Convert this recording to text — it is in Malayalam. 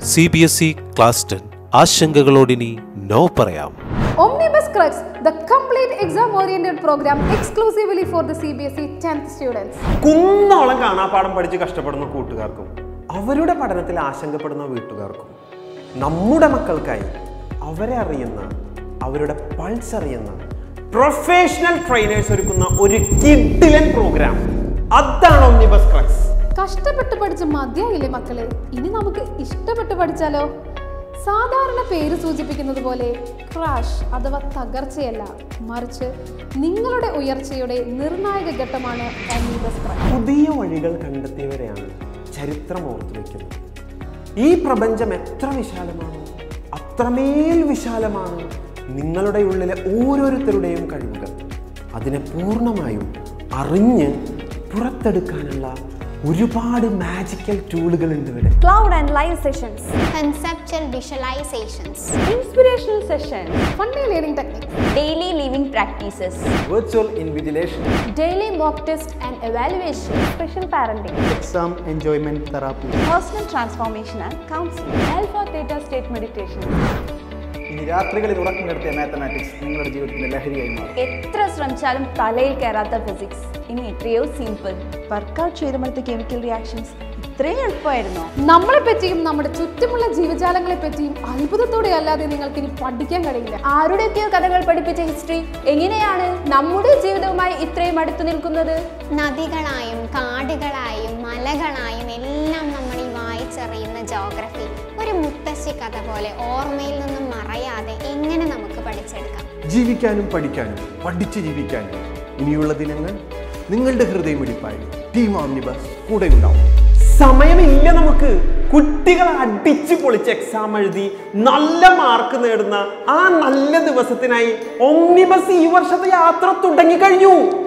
C B S E class ten ആശങ്കകളോടിനി നോ പറയാം Omnibus Crux, the complete exam oriented program exclusively for the CBSE 10th students. കുന്നോളം കാണാപ്പാടം പഠിച്ച് കഷ്ടപ്പെടുന്ന കൂട്ടുകാർക്കും അവരുടെ പഠനത്തിൽ ആശങ്കപ്പെടുന്ന വീട്ടുകാർക്കും നമ്മുടെ മക്കൾക്കായി അവരെ അറിയുന്ന അവരുടെ പൾസ് അറിയുന്ന പ്രൊഫഷണൽ ട്രെയിനേഴ്സ് ഒരുക്കുന്ന ഒരു കിഡിലൻ പ്രോഗ്രാം അതാണ് ഒമ്നിബസ് ക്രക്സ് കഷ്ടപ്പെട്ട് പഠിച്ച് മതിയായില്ലേ മക്കളെ ഇനി നമുക്ക് ഇഷ്ടപ്പെട്ട് പഠിച്ചാലോ സാധാരണ പേര് സൂചിപ്പിക്കുന്നത് പോലെ ക്രാഷ് അഥവാ തകർച്ചയല്ല മറിച്ച് നിങ്ങളുടെ ഉയർച്ചയുടെ നിർണായക ഘട്ടമാണ് ഒമ്നിബസ് ക്രാഷ് പുതിയ വഴികൾ കണ്ടെത്തിയവരെയാണ് ചരിത്രം ഓർത്തു വയ്ക്കുന്നത് ഈ പ്രപഞ്ചം എത്ര വിശാലമാണ് അത്രമേൽ വിശാലമാണ് നിങ്ങളുടെ ഉള്ളിലെ ഓരോരുത്തരുടെയും കഴിവുകൾ അതിനെ പൂർണ്ണമായും അറിഞ്ഞ് പുറത്തെടുക്കാനുള്ള ഒരുപാട് മാജിക്കൽ ടൂളുകൾ ഉണ്ട് ഇവിടെ cloud and live sessions, conceptual visualizations, inspirational session, ഫണ്ടി learning technique daily living practices, virtual invigilation, daily mock test and evaluation, special parenting, exam enjoyment therapy. personal transformation and counseling, alpha theta state meditation. ഇനി രാത്രികളിൽ ഉറക്കം കെടുത്തിയ മാത്തമാറ്റിക്സ് നിങ്ങളുടെ ജീവിതത്തിന്റെ ലഹരിയായി മാറും എത്ര ശ്രമിച്ചാലും തലയിൽ കയറാത്ത ഫിസിക്സ് ഇനി എത്രയോ സിമ്പിൾ വർക്കൗട്ട് ചെയ്തമടുത്ത കെമിക്കൽ റിയാക്ഷൻസ് ഇത്രയും എളുപ്പമായിരുന്നോ നമ്മളെ പറ്റിയും നമ്മുടെ ചുറ്റുമുള്ള ജീവജാലങ്ങളെ പറ്റിയും അത്ഭുതത്തോടെ അല്ലാതെ നിങ്ങൾക്ക് ഇനി പഠിക്കാൻ കഴിയില്ല ആരുടെയൊക്കെയോ കഥകൾ പഠിപ്പിച്ച ഹിസ്റ്ററി എങ്ങനെയാണ് നമ്മുടെ ജീവിതവുമായി ഇത്രയും അടുത്തു നിൽക്കുന്നത് നദികളായും കാടുകളായും മലകളായും എല്ലാം നമ്മൾ ഈ വായിച്ചറിയുന്ന ജോഗ്രഫി ഒരു മുത്തശ്ശി കഥ പോലെ ഓർമ്മയിൽ നിന്നും മറയാതെ എങ്ങനെ നമുക്ക് പഠിച്ചെടുക്കാം ജീവിക്കാനും പഠിക്കാനും പഠിച്ച് ജീവിക്കാനും ഇനിയുള്ള ദിനങ്ങൾ നിങ്ങളുടെ ഹൃദയമിടിപ്പായി ടീം ഓംനിബസ് കൂടെ ഉണ്ടാവും സമയമില്ല നമുക്ക് കുട്ടികൾ അടിച്ചു പൊളിച്ച് എക്സാം എഴുതി നല്ല മാർക്ക് നേടുന്ന ആ നല്ല ദിവസത്തിനായി ഒമ്നിബസ് ഈ വർഷത്തെ യാത്ര തുടങ്ങിക്കഴിഞ്ഞു